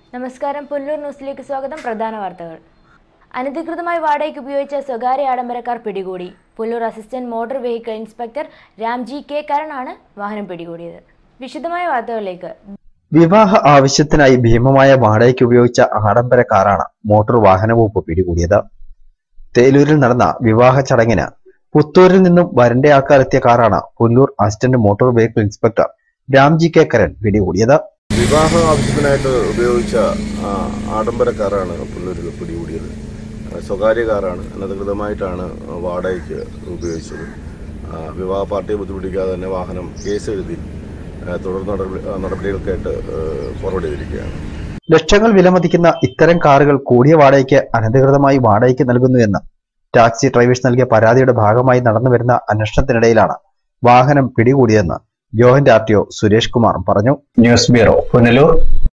നമസ്കാരം പുല്ലൂർ ന്യൂസിലേക്ക് സ്വാഗതം പ്രധാന വാർത്തകൾ അനധികൃതമായി വാടകയ്ക്ക് ഉപയോഗിച്ച സ്വകാര്യ ആഡംബരക്കാർ പിടികൂടി Pullur assistant motor vehicle inspector Ramji K കരണാണ് വാഹനം പിടികൂടിയത് വിശദമായ വാർത്തകളിലേക്ക് വിവാഹ ആവശ്യത്തിനായി ഭീമമായ വാടകയ്ക്ക് ഉപയോഗിച്ച ആഡംബര കാറാണ് മോട്ടോർ വാഹന വകുപ്പ് പിടികൂടിയത് തേലൂരിൽ നടന്ന വിവാഹ ചടങ്ങിന് പുത്തൂരിൽ നിന്നും വരണ്ടയാക്കാനെത്തിയ കാറാണ് Pullur assistant motor vehicle inspector Ramji K Karan പിടികൂടിയത് വിവാഹ ആവശ്യത്തിനായിട്ട് ഉപയോഗിച്ച ആ, ആഡംബര കാറാണ് പുല്ലൂരിൽ പിടികൂടിയത് ആ, സ്വകാര്യ കാറാണ് അനധികൃതമായിട്ടാണ് വാടകയ്ക്ക് ഉപയോഗിച്ചത് ആ, വിവാഹ പാർട്ടിയെ ബുദ്ധിമുട്ടിക്കാതെ തന്നെ വാഹനം കേസ് എഴുതി ആ, തുടർ നടപടി ആ, നടപടികൾക്കായിട്ട് ഫോർവേഡ് ചെയ്തിരിക്കുകയാണ് ലക്ഷങ്ങൾ വിലമതിക്കുന്ന ഇത്തരം കാറുകൾ കൂടിയ വാടകയ്ക്ക് അനധികൃതമായി വാടകയ്ക്ക് നൽകുന്നുവെന്ന് ടാക്സി ഡ്രൈവേഴ്സ് നൽകിയ പരാതിയുടെ ഭാഗമായി നടന്നുവരുന്ന അന്വേഷണത്തിനിടയിലാണ് വാഹനം പിടികൂടിയതെന്ന് joint R T O Suresh Kumar പറഞ്ഞു ന്യൂസ് ബ്യൂറോ പുനലൂർ